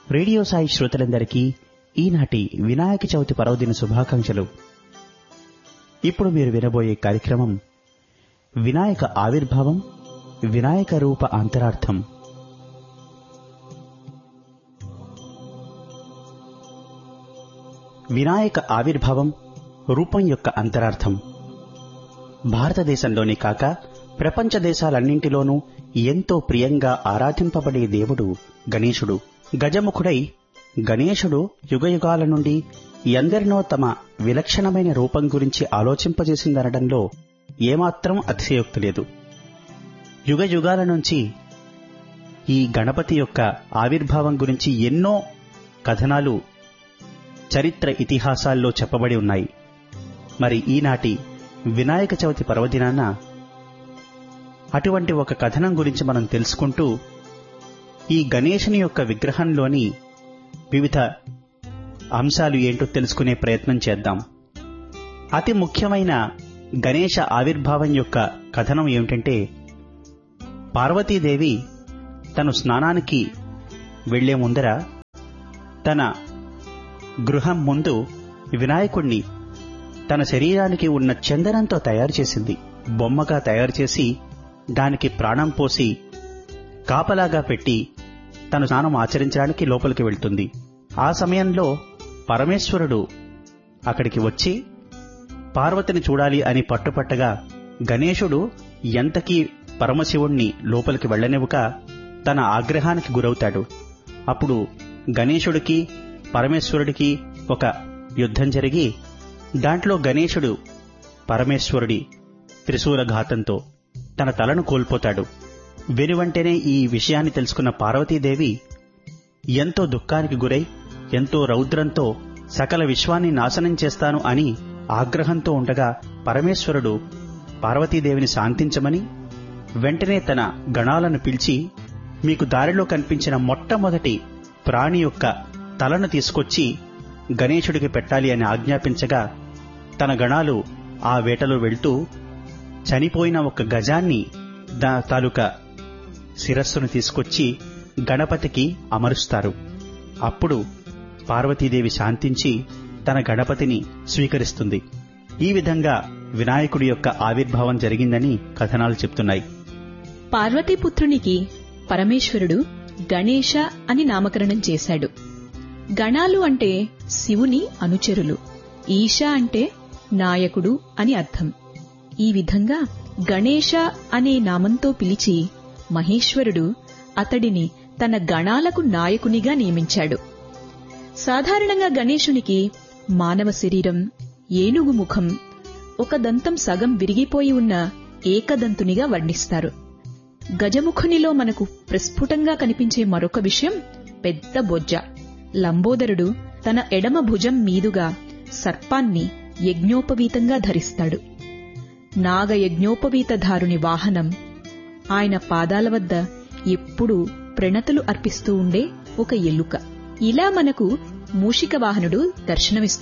radio Sai శ్రోతలందరికీ ఈనాటి వినాయక చవితి పర్వదిన శుభాకాంక్షలు ఇప్పుడు మీరు వినబోయే కార్యక్రమం వినాయక ఆవిర్భావం వినాయక రూప అంతరార్థం వినాయక ఆవిర్భావం రూపం యొక్క అంతరార్థం భారతదేశంలోనే కాక ప్రపంచ దేశాలన్నింటిలోనూ ఎంతో ప్రియంగా ఆరాధింపబడే దేవుడు గణేశుడు గజముఖుడై గణేశుడు యుగయుగాల నుండి ఎందరినో తమ విలక్షణమైన రూపం గురించి ఆలోచింపజేసిందనడంలో ఏమాత్రం అతిశయోక్తి లేదు యుగ యుగాల నుంచి ఈ గణపతి యొక్క ఆవిర్భావం గురించి ఎన్నో కథనాలు చరిత్ర ఇతిహాసాల్లో చెప్పబడి ఉన్నాయి మరి ఈనాటి వినాయక చవితి పర్వదినాన అటువంటి ఒక కథనం గురించి మనం తెలుసుకుంటూ ఈ గణేశుని యొక్క విగ్రహంలోని వివిధ అంశాలు ఏంటో తెలుసుకునే ప్రయత్నం చేద్దాం అతి ముఖ్యమైన గణేశ ఆవిర్భావం యొక్క కథనం ఏమిటంటే పార్వతీదేవి తను స్నానానికి వెళ్లే ముందర తన గృహం ముందు వినాయకుణ్ణి తన శరీరానికి ఉన్న చందనంతో తయారు చేసింది బొమ్మగా తయారు చేసి దానికి ప్రాణం పోసి కాపలాగా పెట్టి తను స్నానం ఆచరించడానికి లోపలికి వెళ్తుంది ఆ సమయంలో పరమేశ్వరుడు అక్కడికి వచ్చి పార్వతిని చూడాలి అని పట్టుపట్టగా గణేశుడు ఎంతకీ పరమశివుణ్ణి లోపలికి వెళ్లనివ్వక తన ఆగ్రహానికి గురవుతాడు అప్పుడు గణేశుడికి పరమేశ్వరుడికి ఒక యుద్ధం జరిగి దాంట్లో గణేశుడు పరమేశ్వరుడి త్రిశూలఘాతంతో తన తలను కోల్పోతాడు వెనువంటనే ఈ విషయాన్ని తెలుసుకున్న పార్వతీదేవి ఎంతో దుఃఖానికి గురై ఎంతో రౌద్రంతో సకల విశ్వాన్ని నాశనం చేస్తాను అని ఆగ్రహంతో ఉండగా పరమేశ్వరుడు పార్వతీదేవిని శాంతించమని వెంటనే తన గణాలను పిలిచి మీకు దారిలో కనిపించిన మొట్టమొదటి ప్రాణి యొక్క తలను తీసుకొచ్చి గణేశుడికి పెట్టాలి అని ఆజ్ఞాపించగా తన గణాలు ఆ వేటలో వెళ్తూ చనిపోయిన ఒక గజాన్ని దా తాలూకా శిరస్సును తీసుకొచ్చి గణపతికి అమరుస్తారు అప్పుడు పార్వతీదేవి శాంతించి తన గణపతిని స్వీకరిస్తుంది ఈ విధంగా వినాయకుడి యొక్క ఆవిర్భావం జరిగిందని కథనాలు చెప్తున్నాయి పార్వతీపుత్రునికి పరమేశ్వరుడు గణేశ అని నామకరణం చేశాడు గణాలు అంటే శివుని అనుచరులు ఈశ అంటే నాయకుడు అని అర్థం ఈ విధంగా గణేశ అనే నామంతో పిలిచి మహేశ్వరుడు అతడిని తన గణాలకు నాయకునిగా నియమించాడు సాధారణంగా గణేశునికి మానవ శరీరం ఏనుగు ముఖం ఒక దంతం సగం విరిగిపోయి ఉన్న ఏకదంతునిగా వర్ణిస్తారు గజముఖునిలో మనకు ప్రస్ఫుటంగా కనిపించే మరొక విషయం పెద్ద బొజ్జ లంబోదరుడు తన ఎడమ భుజం మీదుగా సర్పాన్ని యజ్ఞోపవీతంగా ధరిస్తాడు నాగయజ్ఞోపవీతధారుని వాహనం ఆయన పాదాల వద్ద ఎప్పుడూ ప్రణతులు అర్పిస్తూ ఉండే ఒక ఎలుక ఇలా మనకు మూషిక వాహనుడు దర్శనమిస్తాడు